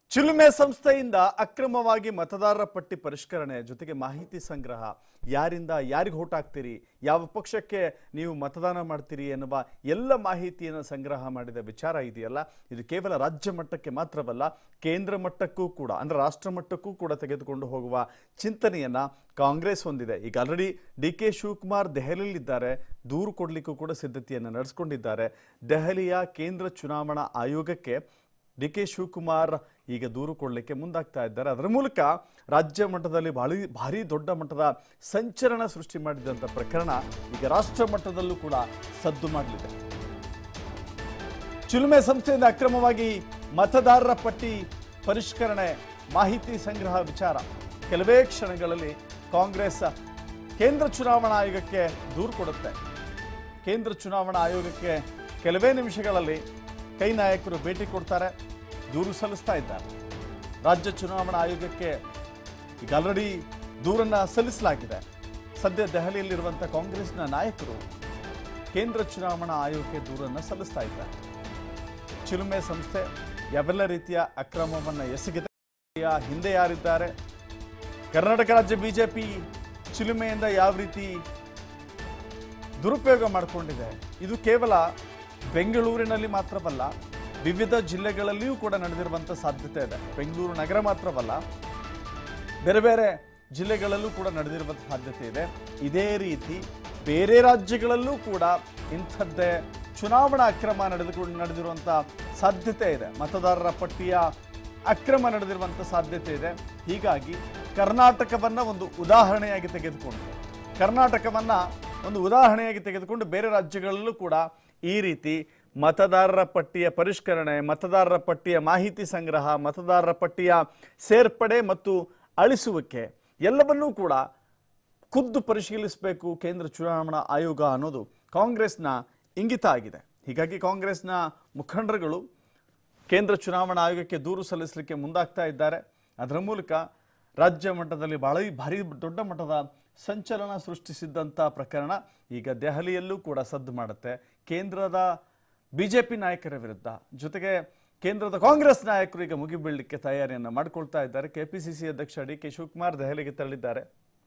ಚಿಲುಮೆ ಸಂಸ್ಥೆಯಿಂದ ಅಕ್ರಮವಾಗಿ ಮತದಾರರ ಪಟ್ಟಿ ಪರಿಷ್ಕರಣೆ ಜೊತೆಗೆ ಮಾಹಿತಿ ಸಂಗ್ರಹ ಯಾರಿಂದ ಯಾರಿಗೆ ಓಟ್ ಹಾಕ್ತೀರಿ ಯಾವ ಪಕ್ಷಕ್ಕೆ ನೀವು ಮತದಾನ ಮಾಡ್ತೀರಿ ಎನ್ನುವ ಎಲ್ಲ ಮಾಹಿತಿಯನ್ನು ಸಂಗ್ರಹ ಮಾಡಿದ ವಿಚಾರ ಇದೆಯಲ್ಲ ಇದು ಕೇವಲ ರಾಜ್ಯ ಮಟ್ಟಕ್ಕೆ ಮಾತ್ರವಲ್ಲ ಕೇಂದ್ರ ಮಟ್ಟಕ್ಕೂ ಕೂಡ ಅಂದರೆ ರಾಷ್ಟ್ರ ಮಟ್ಟಕ್ಕೂ ಕೂಡ ತೆಗೆದುಕೊಂಡು ಹೋಗುವ ಚಿಂತನೆಯನ್ನ ಕಾಂಗ್ರೆಸ್ ಹೊಂದಿದೆ ಈಗ ಆಲ್ರೆಡಿ ಡಿ ಕೆ ಶಿವಕುಮಾರ್ ದೆಹಲಿಯಲ್ಲಿದ್ದಾರೆ ದೂರು ಕೊಡಲಿಕ್ಕೂ ಕೂಡ ಸಿದ್ಧತೆಯನ್ನು ನಡೆಸಿಕೊಂಡಿದ್ದಾರೆ ದೆಹಲಿಯ ಕೇಂದ್ರ ಚುನಾವಣಾ ಆಯೋಗಕ್ಕೆ ಡಿ ಕೆ ಶಿವಕುಮಾರ್ ಈಗ ದೂರು ಕೊಡಲಿಕ್ಕೆ ಮುಂದಾಗ್ತಾ ಇದ್ದಾರೆ ಅದರ ಮೂಲಕ ರಾಜ್ಯ ಮಟ್ಟದಲ್ಲಿ ಭಾರಿ ಭಾರಿ ದೊಡ್ಡ ಮಟ್ಟದ ಸಂಚಲನ ಸೃಷ್ಟಿ ಮಾಡಿದಂಥ ಪ್ರಕರಣ ಈಗ ರಾಷ್ಟ್ರ ಮಟ್ಟದಲ್ಲೂ ಕೂಡ ಸದ್ದು ಮಾಡಲಿದೆ ಚಿಲುಮೆ ಸಂಸ್ಥೆಯಿಂದ ಅಕ್ರಮವಾಗಿ ಮತದಾರರ ಪಟ್ಟಿ ಪರಿಷ್ಕರಣೆ ಮಾಹಿತಿ ಸಂಗ್ರಹ ವಿಚಾರ ಕೆಲವೇ ಕ್ಷಣಗಳಲ್ಲಿ ಕಾಂಗ್ರೆಸ್ ಕೇಂದ್ರ ಚುನಾವಣಾ ಆಯೋಗಕ್ಕೆ ದೂರು ಕೊಡುತ್ತೆ ಕೇಂದ್ರ ಚುನಾವಣಾ ಆಯೋಗಕ್ಕೆ ಕೆಲವೇ ನಿಮಿಷಗಳಲ್ಲಿ ಕೈ ನಾಯಕರು ಭೇಟಿ ಕೊಡ್ತಾರೆ ದೂರು ಸಲ್ಲಿಸ್ತಾ ಇದ್ದಾರೆ ರಾಜ್ಯ ಚುನಾವಣಾ ಆಯೋಗಕ್ಕೆ ಈಗ ಆಲ್ರೆಡಿ ದೂರನ್ನ ಸಲ್ಲಿಸಲಾಗಿದೆ ಸದ್ಯ ದೆಹಲಿಯಲ್ಲಿರುವಂಥ ಕಾಂಗ್ರೆಸ್ನ ನಾಯಕರು ಕೇಂದ್ರ ಚುನಾವಣಾ ಆಯೋಗಕ್ಕೆ ದೂರನ್ನು ಸಲ್ಲಿಸ್ತಾ ಇದ್ದಾರೆ ಚಿಲುಮೆ ಸಂಸ್ಥೆ ಯಾವೆಲ್ಲ ರೀತಿಯ ಅಕ್ರಮವನ್ನು ಎಸಗಿದೆ ಹಿಂದೆ ಯಾರಿದ್ದಾರೆ ಕರ್ನಾಟಕ ರಾಜ್ಯ ಬಿಜೆಪಿ ಚಿಲುಮೆಯಿಂದ ಯಾವ ರೀತಿ ದುರುಪಯೋಗ ಮಾಡಿಕೊಂಡಿದೆ ಇದು ಕೇವಲ ಬೆಂಗಳೂರಿನಲ್ಲಿ ಮಾತ್ರವಲ್ಲ ವಿವಿಧ ಜಿಲ್ಲೆಗಳಲ್ಲಿಯೂ ಕೂಡ ನಡೆದಿರುವಂಥ ಸಾಧ್ಯತೆ ಇದೆ ಬೆಂಗಳೂರು ನಗರ ಮಾತ್ರವಲ್ಲ ಬೇರೆ ಬೇರೆ ಜಿಲ್ಲೆಗಳಲ್ಲೂ ಕೂಡ ನಡೆದಿರುವಂಥ ಸಾಧ್ಯತೆ ಇದೆ ಇದೇ ರೀತಿ ಬೇರೆ ರಾಜ್ಯಗಳಲ್ಲೂ ಕೂಡ ಇಂಥದ್ದೇ ಚುನಾವಣಾ ಅಕ್ರಮ ನಡೆದುಕೊಂಡು ನಡೆದಿರುವಂಥ ಸಾಧ್ಯತೆ ಇದೆ ಮತದಾರರ ಪಟ್ಟಿಯ ಅಕ್ರಮ ನಡೆದಿರುವಂಥ ಸಾಧ್ಯತೆ ಇದೆ ಹೀಗಾಗಿ ಕರ್ನಾಟಕವನ್ನ ಒಂದು ಉದಾಹರಣೆಯಾಗಿ ತೆಗೆದುಕೊಂಡು ಕರ್ನಾಟಕವನ್ನ ಒಂದು ಉದಾಹರಣೆಯಾಗಿ ತೆಗೆದುಕೊಂಡು ಬೇರೆ ರಾಜ್ಯಗಳಲ್ಲೂ ಕೂಡ ಈ ರೀತಿ ಮತದಾರರ ಪಟ್ಟಿಯ ಪರಿಷ್ಕರಣೆ ಮತದಾರರ ಪಟ್ಟಿಯ ಮಾಹಿತಿ ಸಂಗ್ರಹ ಮತದಾರರ ಪಟ್ಟಿಯ ಸೇರ್ಪಡೆ ಮತ್ತು ಅಳಿಸುವಿಕೆ ಎಲ್ಲವನ್ನೂ ಕೂಡ ಖುದ್ದು ಪರಿಶೀಲಿಸಬೇಕು ಕೇಂದ್ರ ಚುನಾವಣಾ ಆಯೋಗ ಅನ್ನೋದು ಕಾಂಗ್ರೆಸ್ನ ಇಂಗಿತ ಆಗಿದೆ ಹೀಗಾಗಿ ಕಾಂಗ್ರೆಸ್ನ ಮುಖಂಡರುಗಳು ಕೇಂದ್ರ ಚುನಾವಣಾ ಆಯೋಗಕ್ಕೆ ದೂರು ಸಲ್ಲಿಸಲಿಕ್ಕೆ ಮುಂದಾಗ್ತಾ ಇದ್ದಾರೆ ಅದರ ಮೂಲಕ ರಾಜ್ಯ ಮಟ್ಟದಲ್ಲಿ ಭಾಳ ಭಾರಿ ದೊಡ್ಡ ಮಟ್ಟದ ಸಂಚಲನ ಸೃಷ್ಟಿಸಿದ್ದಂಥ ಪ್ರಕರಣ ಈಗ ದೆಹಲಿಯಲ್ಲೂ ಕೂಡ ಸದ್ದು ಮಾಡುತ್ತೆ ಕೇಂದ್ರದ ಬಿಜೆಪಿ ನಾಯಕರ ವಿರುದ್ಧ ಜೊತೆಗೆ ಕೇಂದ್ರದ ಕಾಂಗ್ರೆಸ್ ನಾಯಕರು ಈಗ ಮುಗಿಬೀಳಲಿಕ್ಕೆ ತಯಾರಿಯನ್ನು ಮಾಡಿಕೊಳ್ತಾ ಇದ್ದಾರೆ ಕೆಪಿಸಿಸಿ ಅಧ್ಯಕ್ಷ ಡಿ ಕೆ ಶಿವಕುಮಾರ್ ದೆಹಲಿಗೆ ತೆರಳಿದ್ದಾರೆ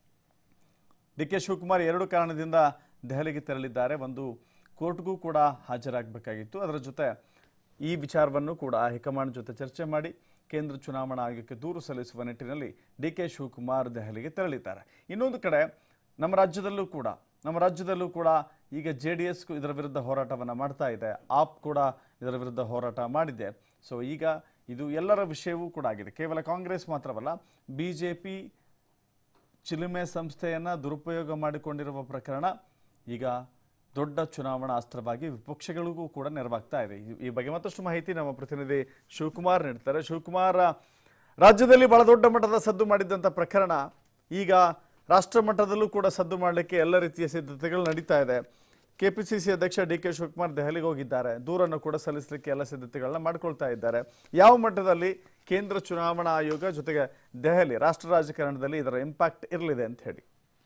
ಡಿ ಕೆ ಶಿವಕುಮಾರ್ ಎರಡು ಕಾರಣದಿಂದ ದೆಹಲಿಗೆ ತೆರಳಿದ್ದಾರೆ ಒಂದು ಕೋರ್ಟ್ಗೂ ಕೂಡ ಹಾಜರಾಗಬೇಕಾಗಿತ್ತು ಅದರ ಜೊತೆ ಈ ವಿಚಾರವನ್ನು ಕೂಡ ಹೈಕಮಾಂಡ್ ಜೊತೆ ಚರ್ಚೆ ಮಾಡಿ ಕೇಂದ್ರ ಚುನಾವಣಾ ಆಯೋಗಕ್ಕೆ ದೂರು ಸಲ್ಲಿಸುವ ನಿಟ್ಟಿನಲ್ಲಿ ಡಿ ಕೆ ಶಿವಕುಮಾರ್ ದೆಹಲಿಗೆ ತೆರಳಿದ್ದಾರೆ ಇನ್ನೊಂದು ಕಡೆ ನಮ್ಮ ರಾಜ್ಯದಲ್ಲೂ ಕೂಡ ನಮ್ಮ ರಾಜ್ಯದಲ್ಲೂ ಕೂಡ ಈಗ ಜೆ ಡಿ ಎಸ್ ಇದರ ವಿರುದ್ಧ ಹೋರಾಟವನ್ನು ಮಾಡ್ತಾ ಇದೆ ಆಪ್ ಕೂಡ ಇದರ ವಿರುದ್ಧ ಹೋರಾಟ ಮಾಡಿದೆ ಸೊ ಈಗ ಇದು ಎಲ್ಲರ ವಿಷಯವೂ ಕೂಡ ಆಗಿದೆ ಕೇವಲ ಕಾಂಗ್ರೆಸ್ ಮಾತ್ರವಲ್ಲ ಬಿ ಜೆ ಪಿ ಚಿಲುಮೆ ಸಂಸ್ಥೆಯನ್ನು ದುರುಪಯೋಗ ಮಾಡಿಕೊಂಡಿರುವ ಪ್ರಕರಣ ಈಗ ದೊಡ್ಡ ಚುನಾವಣಾ ಅಸ್ತ್ರವಾಗಿ ವಿಪಕ್ಷಗಳಿಗೂ ಕೂಡ ನೆರವಾಗ್ತಾ ಇದೆ ಈ- ಈ ಬಗ್ಗೆ ಮತ್ತಷ್ಟು ಮಾಹಿತಿ ನಮ್ಮ ಪ್ರತಿನಿಧಿ ಶಿವಕುಮಾರ್ ನೀಡ್ತಾರೆ ಶಿವಕುಮಾರ್ ರಾಜ್ಯದಲ್ಲಿ ಬಹಳ ದೊಡ್ಡ ಮಟ್ಟದ ಸದ್ದು ಮಾಡಿದ್ದಂಥ ಪ್ರಕರಣ ಈಗ ರಾಷ್ಟ್ರ ಮಟ್ಟದಲ್ಲೂ ಕೂಡ ಸದ್ದು ಮಾಡಲಿಕ್ಕೆ ಎಲ್ಲ ರೀತಿಯ ಸಿದ್ಧತೆಗಳು ನಡೀತಾ ಇದೆ ಕೆಪಿಸಿಸಿ ಅಧ್ಯಕ್ಷ ಡಿ ಕೆ ಶಿವಕುಮಾರ್ ದೆಹಲಿಗೆ ಹೋಗಿದ್ದಾರೆ ದೂರನ್ನು ಕೂಡ ಸಲ್ಲಿಸಲಿಕ್ಕೆ ಎಲ್ಲ ಸಿದ್ಧತೆಗಳನ್ನ ಮಾಡ್ಕೊಳ್ತಾ ಇದ್ದಾರೆ ಯಾವ ಮಟ್ಟದಲ್ಲಿ ಕೇಂದ್ರ ಚುನಾವಣಾ ಆಯೋಗ ಜೊತೆಗೆ ದೆಹಲಿ ರಾಷ್ಟ್ರ ರಾಜಕಾರಣದಲ್ಲಿ ಇದರ ಇಂಪ್ಯಾಕ್ಟ್ ಇರಲಿದೆ ಅಂತ ಹೇಳಿ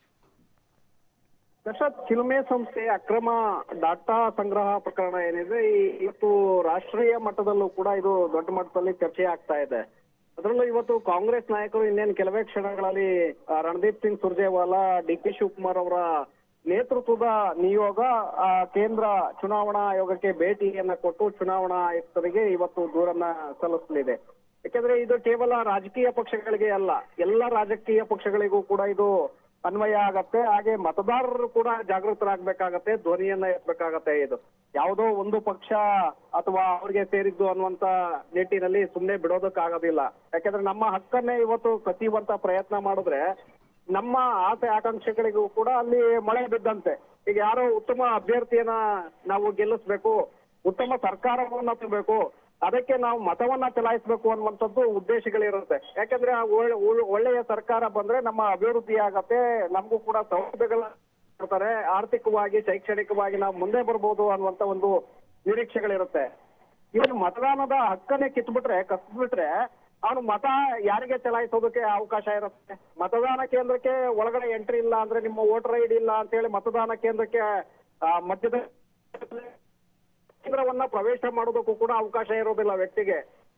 ದಶರಥ್ ಚಿಲುಮೆ ಸಂಸ್ಥೆ ಅಕ್ರಮ ಡಾಟಾ ಸಂಗ್ರಹ ಪ್ರಕರಣ ಏನಿದೆ ಈ ಇವತ್ತು ರಾಷ್ಟ್ರೀಯ ಮಟ್ಟದಲ್ಲೂ ಕೂಡ ಇದು ದೊಡ್ಡ ಮಟ್ಟದಲ್ಲಿ ಚರ್ಚೆ ಆಗ್ತಾ ಇದೆ ಅದರಲ್ಲೂ ಇವತ್ತು ಕಾಂಗ್ರೆಸ್ ನಾಯಕರು ಇನ್ನೇನು ಕೆಲವೇ ಕ್ಷಣಗಳಲ್ಲಿ ಆ, ರಣದೀಪ್ ಸಿಂಗ್ ಸುರ್ಜೇವಾಲಾ ಡಿ ಕೆ ಶಿವಕುಮಾರ್ ಅವರ ನೇತೃತ್ವದ ನಿಯೋಗ ಆ, ಕೇಂದ್ರ ಚುನಾವಣಾ ಆಯೋಗಕ್ಕೆ ಭೇಟಿಯನ್ನ ಕೊಟ್ಟು ಚುನಾವಣಾ ಆಯುಕ್ತರಿಗೆ ಇವತ್ತು ದೂರನ್ನ ಸಲ್ಲಿಸಲಿದೆ ಯಾಕಂದ್ರೆ ಇದು ಕೇವಲ ರಾಜಕೀಯ ಪಕ್ಷಗಳಿಗೆ ಅಲ್ಲ ಎಲ್ಲ ರಾಜಕೀಯ ಪಕ್ಷಗಳಿಗೂ ಕೂಡ ಇದು ಅನ್ವಯ ಆಗತ್ತೆ ಹಾಗೆ ಮತದಾರರು ಕೂಡ ಜಾಗೃತರಾಗಬೇಕಾಗತ್ತೆ ಧ್ವನಿಯನ್ನ ಎತ್ತಬೇಕಾಗತ್ತೆ ಇದು ಯಾವುದೋ ಒಂದು ಪಕ್ಷ ಅಥವಾ ಅವ್ರಿಗೆ ಸೇರಿದ್ದು ಅನ್ನುವಂತ ನಿಟ್ಟಿನಲ್ಲಿ ಸುಮ್ಮನೆ ಬಿಡೋದಕ್ಕಾಗೋದಿಲ್ಲ ಯಾಕಂದ್ರೆ ನಮ್ಮ ಹಕ್ಕನ್ನೇ ಇವತ್ತು ಕಸಿಯುವಂತ ಪ್ರಯತ್ನ ಮಾಡಿದ್ರೆ ನಮ್ಮ ಆಸೆ ಆಕಾಂಕ್ಷೆಗಳಿಗೂ ಕೂಡ ಅಲ್ಲಿ ಮಳೆ ಬಿದ್ದಂತೆ ಈಗ ಯಾರೋ ಉತ್ತಮ ಅಭ್ಯರ್ಥಿಯನ್ನ ನಾವು ಗೆಲ್ಲಿಸ್ಬೇಕು ಉತ್ತಮ ಸರ್ಕಾರವನ್ನ ತರಬೇಕು ಅದಕ್ಕೆ ನಾವು ಮತವನ್ನ ಚಲಾಯಿಸಬೇಕು ಅನ್ನುವಂಥದ್ದು ಉದ್ದೇಶಗಳಿರುತ್ತೆ ಯಾಕಂದ್ರೆ ಆ ಒಳ್ಳೆ- ಒಳ್ಳೆ- ಒಳ್ಳೆಯ ಸರ್ಕಾರ ಬಂದ್ರೆ ನಮ್ಮ ಅಭಿವೃದ್ಧಿ ಆಗತ್ತೆ ನಮಗೂ ಕೂಡ ಸೌಲಭ್ಯಗಳ ಕೊಡ್ತಾರೆ ಆರ್ಥಿಕವಾಗಿ ಶೈಕ್ಷಣಿಕವಾಗಿ ನಾವು ಮುಂದೆ ಬರ್ಬೋದು ಅನ್ನುವಂತ ಒಂದು ನಿರೀಕ್ಷೆಗಳಿರುತ್ತೆ ಇವನು ಮತದಾನದ ಹಕ್ಕನ್ನೇ ಕಿತ್ಬಿಟ್ರೆ ಕಸ್ಬಿಟ್ರೆ ಅವನು ಮತ ಯಾರಿಗೆ ಚಲಾಯಿಸೋದಕ್ಕೆ ಅವಕಾಶ ಇರುತ್ತೆ ಮತದಾನ ಕೇಂದ್ರಕ್ಕೆ ಒಳಗಡೆ ಎಂಟ್ರಿ ಇಲ್ಲ ಅಂದ್ರೆ ನಿಮ್ಮ ವೋಟರ್ ಐಡಿ ಇಲ್ಲ ಅಂತ ಹೇಳಿ ಮತದಾನ ಕೇಂದ್ರಕ್ಕೆ ಆ, ಮಧ್ಯದ ಕೇಂದ್ರವನ್ನ ಪ್ರವೇಶ ಮಾಡೋದಕ್ಕೂ ಕೂಡ ಅವಕಾಶ ಇರೋದಿಲ್ಲ ವ್ಯಕ್ತಿಗೆ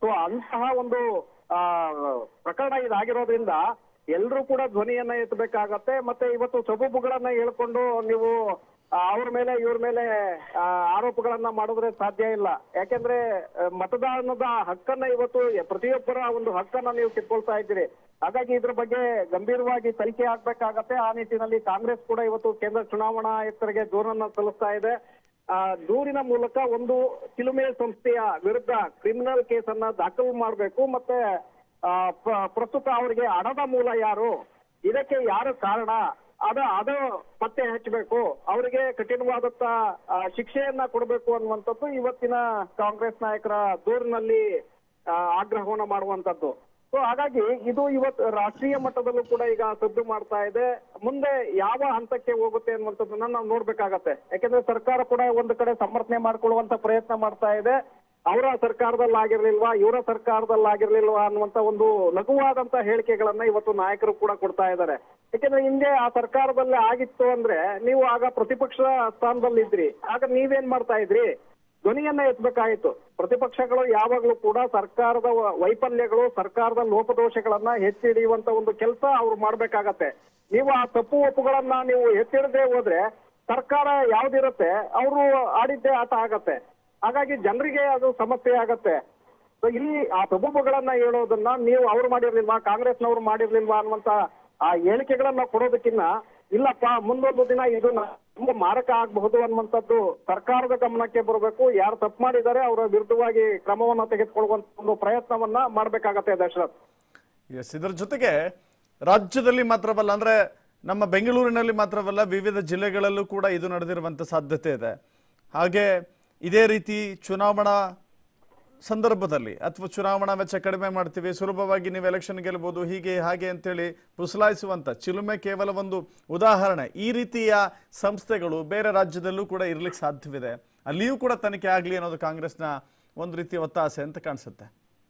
ಸೊ ಅಂತಹ ಒಂದು ಆ ಪ್ರಕರಣ ಇದಾಗಿರೋದ್ರಿಂದ ಎಲ್ಲರೂ ಕೂಡ ಧ್ವನಿಯನ್ನ ಎತ್ತಬೇಕಾಗತ್ತೆ ಮತ್ತೆ ಇವತ್ತು ಸಬೂಬುಗಳನ್ನ ಹೇಳ್ಕೊಂಡು ನೀವು ಆ, ಅವ್ರ ಮೇಲೆ ಇವ್ರ ಮೇಲೆ ಆ, ಆರೋಪಗಳನ್ನ ಮಾಡಿದ್ರೆ ಸಾಧ್ಯ ಇಲ್ಲ ಯಾಕೆಂದ್ರೆ ಆ, ಮತದಾನದ ಹಕ್ಕನ್ನ ಇವತ್ತು ಪ್ರತಿಯೊಬ್ಬರ ಒಂದು ಹಕ್ಕನ್ನ ನೀವು ಕಿತ್ಕೊಳ್ತಾ ಇದ್ದೀರಿ ಹಾಗಾಗಿ ಇದ್ರ ಬಗ್ಗೆ ಗಂಭೀರವಾಗಿ ತನಿಖೆ ಆಗ್ಬೇಕಾಗತ್ತೆ ಆ ನಿಟ್ಟಿನಲ್ಲಿ ಕಾಂಗ್ರೆಸ್ ಕೂಡ ಇವತ್ತು ಕೇಂದ್ರ ಚುನಾವಣಾ ಆಯುಕ್ತರಿಗೆ ದೂರನ್ನ ಸಲ್ಲಿಸ್ತಾ ಇದೆ ಆ ದೂರಿನ ಮೂಲಕ ಒಂದು ಚಿಲುಮೆ ಸಂಸ್ಥೆಯ ವಿರುದ್ಧ ಕ್ರಿಮಿನಲ್ ಕೇಸನ್ನ ದಾಖಲು ಮಾಡಬೇಕು ಮತ್ತೆ ಆ, ಪ್ರ- ಪ್ರಸ್ತುತ ಅವರಿಗೆ ಹಣದ ಮೂಲ ಯಾರು ಇದಕ್ಕೆ ಯಾರು ಕಾರಣ ಅದ ಅದು ಪತ್ತೆ ಹಚ್ಚಬೇಕು ಅವರಿಗೆ ಕಠಿಣವಾದಂತ ಆ, ಶಿಕ್ಷೆಯನ್ನ ಕೊಡಬೇಕು ಅನ್ನುವಂಥದ್ದು ಇವತ್ತಿನ ಕಾಂಗ್ರೆಸ್ ನಾಯಕರ ದೂರಿನಲ್ಲಿ ಆ, ಆಗ್ರಹವನ್ನ ಮಾಡುವಂತದ್ದು ಸೊ ಹಾಗಾಗಿ ಇದು ಇವತ್ತು ರಾಷ್ಟ್ರೀಯ ಮಟ್ಟದಲ್ಲೂ ಕೂಡ ಈಗ ಸದ್ದು ಮಾಡ್ತಾ ಇದೆ ಮುಂದೆ ಯಾವ ಹಂತಕ್ಕೆ ಹೋಗುತ್ತೆ ಅನ್ನುವಂಥದ್ದನ್ನ ನಾವು ನೋಡ್ಬೇಕಾಗತ್ತೆ ಯಾಕೆಂದ್ರೆ ಸರ್ಕಾರ ಕೂಡ ಒಂದು ಕಡೆ ಸಮರ್ಥನೆ ಮಾಡ್ಕೊಳ್ಳುವಂತ ಪ್ರಯತ್ನ ಮಾಡ್ತಾ ಇದೆ ಅವರ ಸರ್ಕಾರದಲ್ಲಿ ಆಗಿರ್ಲಿಲ್ವಾ ಇವರ ಸರ್ಕಾರದಲ್ಲಿ ಆಗಿರ್ಲಿಲ್ವಾ ಅನ್ನುವಂತ ಒಂದು ಲಘುವಾದಂತ ಹೇಳಿಕೆಗಳನ್ನ ಇವತ್ತು ನಾಯಕರು ಕೂಡ ಕೊಡ್ತಾ ಇದ್ದಾರೆ ಯಾಕೆಂದ್ರೆ ಹಿಂದೆ ಆ ಸರ್ಕಾರದಲ್ಲಿ ಆಗಿತ್ತು ಅಂದ್ರೆ ನೀವು ಆಗ ಪ್ರತಿಪಕ್ಷ ಸ್ಥಾನದಲ್ಲಿದ್ರಿ ಆಗ ನೀವೇನ್ ಮಾಡ್ತಾ ಇದ್ರಿ ಧ್ವನಿಯನ್ನ ಎತ್ತಬೇಕಾಯಿತು ಪ್ರತಿಪಕ್ಷಗಳು ಯಾವಾಗ್ಲೂ ಕೂಡ ಸರ್ಕಾರದ ವ- ವೈಫಲ್ಯಗಳು ಸರ್ಕಾರದ ಲೋಪದೋಷಗಳನ್ನ ಎತ್ತಿ ಹಿಡಿಯುವಂತ ಒಂದು ಕೆಲಸ ಅವ್ರು ಮಾಡ್ಬೇಕಾಗತ್ತೆ ನೀವು ಆ ತಪ್ಪು ಒಪ್ಪುಗಳನ್ನ ನೀವು ಎತ್ತಿಡದೆ ಹೋದ್ರೆ ಸರ್ಕಾರ ಯಾವ್ದಿರುತ್ತೆ ಅವರು ಆಡಿದ್ದೇ ಆಟ ಆಗತ್ತೆ ಹಾಗಾಗಿ ಜನರಿಗೆ ಅದು ಸಮಸ್ಯೆ ಆಗತ್ತೆ ಸೊ ಇಲ್ಲಿ ಆ ಪ್ರಭುಗಳನ್ನ ಹೇಳೋದನ್ನ ನೀವು ಅವ್ರು ಮಾಡಿರ್ಲಿಲ್ವಾ ಕಾಂಗ್ರೆಸ್ನವ್ರು ಮಾಡಿರ್ಲಿಲ್ವಾ ಅನ್ನುವಂತ ಆ ಹೇಳಿಕೆಗಳನ್ನ ಕೊಡೋದಕ್ಕಿನ್ನ ಇಲ್ಲಪ್ಪ ಮುಂದೊಂದು ದಿನ ಇದು ನಮ್ಗೆ ಮಾರಕ ಆಗಬಹುದು ಅನ್ನುವಂಥದ್ದು ಸರ್ಕಾರದ ಗಮನಕ್ಕೆ ಬರಬೇಕು ಯಾರು ತಪ್ಪು ಮಾಡಿದ್ದಾರೆ ಅವರ ವಿರುದ್ಧವಾಗಿ ಕ್ರಮವನ್ನ ತೆಗೆದುಕೊಳ್ಳುವಂತ ಒಂದು ಪ್ರಯತ್ನವನ್ನ ಮಾಡ್ಬೇಕಾಗತ್ತೆ ದಶರಥ್ ಎಸ್ ಇದರ ಜೊತೆಗೆ ರಾಜ್ಯದಲ್ಲಿ ಮಾತ್ರವಲ್ಲ ಅಂದ್ರೆ ನಮ್ಮ ಬೆಂಗಳೂರಿನಲ್ಲಿ ಮಾತ್ರವಲ್ಲ ವಿವಿಧ ಜಿಲ್ಲೆಗಳಲ್ಲೂ ಕೂಡ ಇದು ನಡೆದಿರುವಂತ ಸಾಧ್ಯತೆ ಇದೆ ಹಾಗೆ ಇದೇ ರೀತಿ ಚುನಾವಣಾ ಸಂದರ್ಭದಲ್ಲಿ ಅಥವಾ ಚುನಾವಣಾ ವೆಚ್ಚ ಕಡಿಮೆ ಮಾಡ್ತೀವಿ ಸುಲಭವಾಗಿ ನೀವು ಎಲೆಕ್ಷನ್ ಗೆಲ್ಬೋದು ಹೀಗೆ ಹಾಗೆ ಅಂತೇಳಿ ಪುಸಲಾಯಿಸುವಂತ ಚಿಲುಮೆ ಕೇವಲ ಒಂದು ಉದಾಹರಣೆ ಈ ರೀತಿಯ ಸಂಸ್ಥೆಗಳು ಬೇರೆ ರಾಜ್ಯದಲ್ಲೂ ಕೂಡ ಇರ್ಲಿಕ್ಕೆ ಸಾಧ್ಯವಿದೆ ಅಲ್ಲಿಯೂ ಕೂಡ ತನಿಖೆ ಆಗಲಿ ಅನ್ನೋದು ಕಾಂಗ್ರೆಸ್ನ ಒಂದು ರೀತಿಯ ಒತ್ತಾಸೆ ಅಂತ ಕಾಣಿಸುತ್ತೆ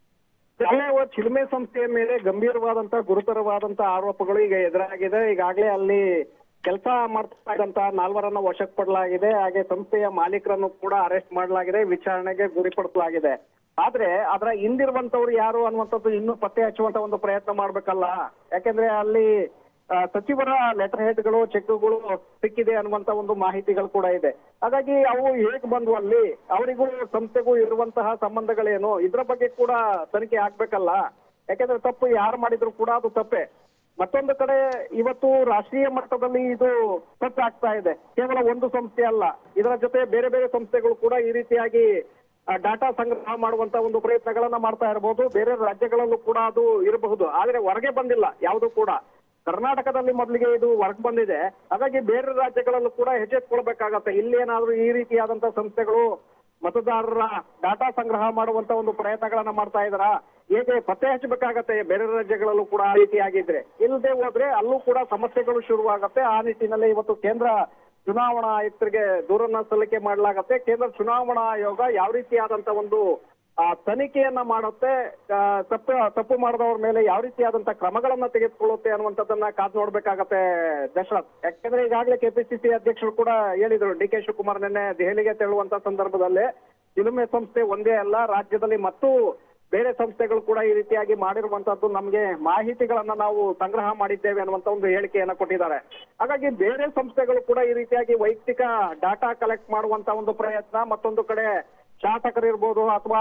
ಅಲ್ಲೇ ಒಂದು ಚಿಲುಮೆ ಸಂಸ್ಥೆಯ ಮೇಲೆ ಗಂಭೀರವಾದಂತ ಗುರುತರವಾದಂತ ಆರೋಪಗಳು ಈಗ ಎದುರಾಗಿದೆ ಈಗಾಗಲೇ ಅಲ್ಲಿ ಕೆಲಸ ಮಾಡ್ತಾ ಇದ್ದಂತ ನಾಲ್ವರನ್ನ ವಶಕ್ಕೆ ಪಡಲಾಗಿದೆ ಹಾಗೆ ಸಂಸ್ಥೆಯ ಮಾಲೀಕರನ್ನು ಕೂಡ ಅರೆಸ್ಟ್ ಮಾಡಲಾಗಿದೆ ವಿಚಾರಣೆಗೆ ಗುರಿಪಡಿಸಲಾಗಿದೆ ಆದ್ರೆ ಅದರ ಹಿಂದಿರುವಂತವ್ರು ಯಾರು ಅನ್ನುವಂಥದ್ದು ಇನ್ನೂ ಪತ್ತೆ ಹಚ್ಚುವಂತ ಒಂದು ಪ್ರಯತ್ನ ಮಾಡ್ಬೇಕಲ್ಲ ಯಾಕೆಂದ್ರೆ ಅಲ್ಲಿ ಆ, ಸಚಿವರ ಲೆಟರ್ ಹೆಡ್ಗಳು ಚೆಕ್ಗಳು ಸಿಕ್ಕಿದೆ ಅನ್ನುವಂತ ಒಂದು ಮಾಹಿತಿಗಳು ಕೂಡ ಇದೆ ಹಾಗಾಗಿ ಅವು ಹೇಗ್ ಬಂದ್ವು ಅಲ್ಲಿ ಅವರಿಗೂ ಸಂಸ್ಥೆಗೂ ಇರುವಂತಹ ಸಂಬಂಧಗಳೇನು ಇದ್ರ ಬಗ್ಗೆ ಕೂಡ ತನಿಖೆ ಆಗ್ಬೇಕಲ್ಲ ಯಾಕೆಂದ್ರೆ ತಪ್ಪು ಯಾರು ಮಾಡಿದ್ರು ಕೂಡ ಅದು ತಪ್ಪೆ ಮತ್ತೊಂದು ಕಡೆ ಇವತ್ತು ರಾಷ್ಟ್ರೀಯ ಮಟ್ಟದಲ್ಲಿ ಇದು ತಪ್ಪಾಗ್ತಾ ಇದೆ ಕೇವಲ ಒಂದು ಸಂಸ್ಥೆ ಅಲ್ಲ ಇದರ ಜೊತೆ ಬೇರೆ ಬೇರೆ ಸಂಸ್ಥೆಗಳು ಕೂಡ ಈ ರೀತಿಯಾಗಿ ಡಾಟಾ ಸಂಗ್ರಹ ಮಾಡುವಂತ ಒಂದು ಪ್ರಯತ್ನಗಳನ್ನ ಮಾಡ್ತಾ ಇರಬಹುದು ಬೇರೆ ರಾಜ್ಯಗಳಲ್ಲೂ ಕೂಡ ಅದು ಇರಬಹುದು ಆದ್ರೆ ಹೊರಗೆ ಬಂದಿಲ್ಲ ಯಾವುದು ಕೂಡ ಕರ್ನಾಟಕದಲ್ಲಿ ಮೊದಲಿಗೆ ಇದು ಹೊರಗೆ ಬಂದಿದೆ ಹಾಗಾಗಿ ಬೇರೆ ರಾಜ್ಯಗಳಲ್ಲೂ ಕೂಡ ಎಚ್ಚೆತ್ಕೊಳ್ಬೇಕಾಗತ್ತೆ ಇಲ್ಲಿ ಏನಾದ್ರೂ ಈ ರೀತಿಯಾದಂತ ಸಂಸ್ಥೆಗಳು ಮತದಾರರ ಡಾಟಾ ಸಂಗ್ರಹ ಮಾಡುವಂತ ಒಂದು ಪ್ರಯತ್ನಗಳನ್ನ ಮಾಡ್ತಾ ಇದಾರ ಹೇಗೆ ಪತ್ತೆ ಹಚ್ಚಬೇಕಾಗತ್ತೆ ಬೇರೆ ರಾಜ್ಯಗಳಲ್ಲೂ ಕೂಡ ಆ ರೀತಿಯಾಗಿದ್ರೆ ಇಲ್ಲದೆ ಹೋದ್ರೆ ಅಲ್ಲೂ ಕೂಡ ಸಮಸ್ಯೆಗಳು ಶುರುವಾಗತ್ತೆ ಆ ನಿಟ್ಟಿನಲ್ಲಿ ಇವತ್ತು ಕೇಂದ್ರ ಚುನಾವಣಾ ಆಯುಕ್ತರಿಗೆ ದೂರನ್ನ ಸಲ್ಲಿಕೆ ಮಾಡಲಾಗತ್ತೆ ಕೇಂದ್ರ ಚುನಾವಣಾ ಆಯೋಗ ಯಾವ ರೀತಿಯಾದಂತ ಒಂದು ಆ ತನಿಖೆಯನ್ನ ಮಾಡುತ್ತೆ ಆ, ತಪ್ಪು ತಪ್ಪು ಮಾಡಿದವ್ರ ಮೇಲೆ ಯಾವ ರೀತಿಯಾದಂತ ಕ್ರಮಗಳನ್ನ ತೆಗೆದುಕೊಳ್ಳುತ್ತೆ ಅನ್ನುವಂಥದ್ದನ್ನ ಕಾದ್ ನೋಡ್ಬೇಕಾಗತ್ತೆ ದಶರಥ್ ಯಾಕೆಂದ್ರೆ ಈಗಾಗಲೇ ಕೆಪಿಸಿಸಿ ಅಧ್ಯಕ್ಷರು ಕೂಡ ಹೇಳಿದ್ರು ಡಿ ಕೆ ಶಿವಕುಮಾರ್ ನಿನ್ನೆ ದೆಹಲಿಗೆ ತೆರಳುವಂತ ಸಂದರ್ಭದಲ್ಲಿ ಚಿಲುಮೆ ಸಂಸ್ಥೆ ಒಂದೇ ಅಲ್ಲ ರಾಜ್ಯದಲ್ಲಿ ಮತ್ತು ಬೇರೆ ಸಂಸ್ಥೆಗಳು ಕೂಡ ಈ ರೀತಿಯಾಗಿ ಮಾಡಿರುವಂತದ್ದು ನಮ್ಗೆ ಮಾಹಿತಿಗಳನ್ನ ನಾವು ಸಂಗ್ರಹ ಮಾಡಿದ್ದೇವೆ ಅನ್ನುವಂತ ಒಂದು ಹೇಳಿಕೆಯನ್ನ ಕೊಟ್ಟಿದ್ದಾರೆ ಹಾಗಾಗಿ ಬೇರೆ ಸಂಸ್ಥೆಗಳು ಕೂಡ ಈ ರೀತಿಯಾಗಿ ವೈಯಕ್ತಿಕ ಡಾಟಾ ಕಲೆಕ್ಟ್ ಮಾಡುವಂತ ಒಂದು ಪ್ರಯತ್ನ ಮತ್ತೊಂದು ಕಡೆ ಶಾಸಕರಿರ್ಬೋದು ಅಥವಾ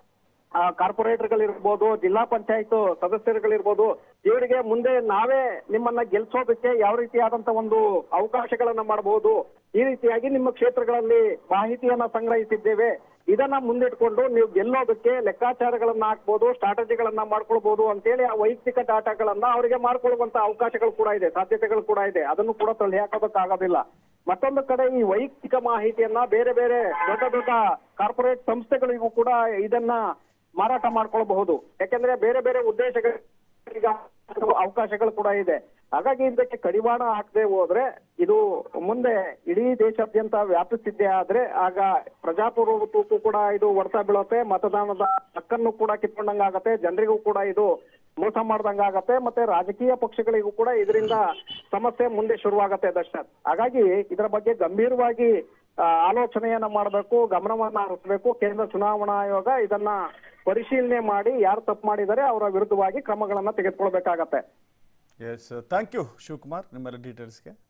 ಕಾರ್ಪೊರೇಟರ್ಗಳಿರ್ಬೋದು ಜಿಲ್ಲಾ ಪಂಚಾಯತ್ ಸದಸ್ಯರುಗಳಿರ್ಬೋದು ಇವರಿಗೆ ಮುಂದೆ ನಾವೇ ನಿಮ್ಮನ್ನ ಗೆಲ್ಸೋದಕ್ಕೆ ಯಾವ ರೀತಿಯಾದಂತ ಒಂದು ಅವಕಾಶಗಳನ್ನ ಮಾಡಬಹುದು ಈ ರೀತಿಯಾಗಿ ನಿಮ್ಮ ಕ್ಷೇತ್ರಗಳಲ್ಲಿ ಮಾಹಿತಿಯನ್ನ ಸಂಗ್ರಹಿಸಿದ್ದೇವೆ ಇದನ್ನ ಮುಂದಿಟ್ಕೊಂಡು ನೀವು ಗೆಲ್ಲೋದಕ್ಕೆ ಲೆಕ್ಕಾಚಾರಗಳನ್ನ ಹಾಕ್ಬೋದು ಸ್ಟ್ರಾಟಜಿಗಳನ್ನ ಮಾಡ್ಕೊಳ್ಬಹುದು ಅಂತೇಳಿ ಆ ವೈಯಕ್ತಿಕ ಡಾಟಾಗಳನ್ನ ಅವರಿಗೆ ಮಾಡ್ಕೊಳ್ಳುವಂತ ಅವಕಾಶಗಳು ಕೂಡ ಇದೆ ಸಾಧ್ಯತೆಗಳು ಕೂಡ ಇದೆ ಅದನ್ನು ಕೂಡ ತಳ್ಳಿ ಹಾಕೋದಕ್ಕಾಗೋದಿಲ್ಲ ಮತ್ತೊಂದು ಕಡೆ ಈ ವೈಯಕ್ತಿಕ ಮಾಹಿತಿಯನ್ನ ಬೇರೆ ಬೇರೆ ದೊಡ್ಡ ದೊಡ್ಡ ಕಾರ್ಪೊರೇಟ್ ಸಂಸ್ಥೆಗಳಿಗೂ ಕೂಡ ಇದನ್ನ ಮಾರಾಟ ಮಾಡ್ಕೊಳ್ಬಹುದು ಯಾಕೆಂದ್ರೆ ಬೇರೆ ಬೇರೆ ಉದ್ದೇಶಗಳಿಗೆ ಅವಕಾಶಗಳು ಕೂಡ ಇದೆ ಹಾಗಾಗಿ ಇದಕ್ಕೆ ಕಡಿವಾಣ ಹಾಕದೆ ಹೋದ್ರೆ ಇದು ಮುಂದೆ ಇಡೀ ದೇಶಾದ್ಯಂತ ವ್ಯಾಪಿಸಿದ್ದೇ ಆದ್ರೆ ಆಗ ಪ್ರಜಾಪ್ರಭುತ್ವಕ್ಕೂ ಕೂಡ ಇದು ಹೊಡೆತ ಬೀಳುತ್ತೆ ಮತದಾನದ ಹಕ್ಕನ್ನು ಕೂಡ ಕಿತ್ಕೊಂಡಂಗಾಗತ್ತೆ ಜನರಿಗೂ ಕೂಡ ಇದು ಮೋಸ ಮಾಡ್ದಂಗಾಗತ್ತೆ ಮತ್ತೆ ರಾಜಕೀಯ ಪಕ್ಷಗಳಿಗೂ ಕೂಡ ಇದರಿಂದ ಸಮಸ್ಯೆ ಮುಂದೆ ಶುರುವಾಗತ್ತೆ ದರ್ಶನ್ ಹಾಗಾಗಿ ಇದರ ಬಗ್ಗೆ ಗಂಭೀರವಾಗಿ ಆ, ಆಲೋಚನೆಯನ್ನ ಮಾಡಬೇಕು ಗಮನವನ್ನ ಹರಿಸಬೇಕು ಕೇಂದ್ರ ಚುನಾವಣಾ ಆಯೋಗ ಇದನ್ನ ಪರಿಶೀಲನೆ ಮಾಡಿ ಯಾರು ತಪ್ಪು ಮಾಡಿದ್ದಾರೆ ಅವರ ವಿರುದ್ಧವಾಗಿ ಕ್ರಮಗಳನ್ನ ತೆಗೆದುಕೊಳ್ಬೇಕಾಗತ್ತೆ ಎಸ್ ಥ್ಯಾಂಕ್ ಯು ಶಿವಕುಮಾರ್ ನಿಮ್ಮೆಲ್ಲ ಡೀಟೇಲ್ಸ್ಗೆ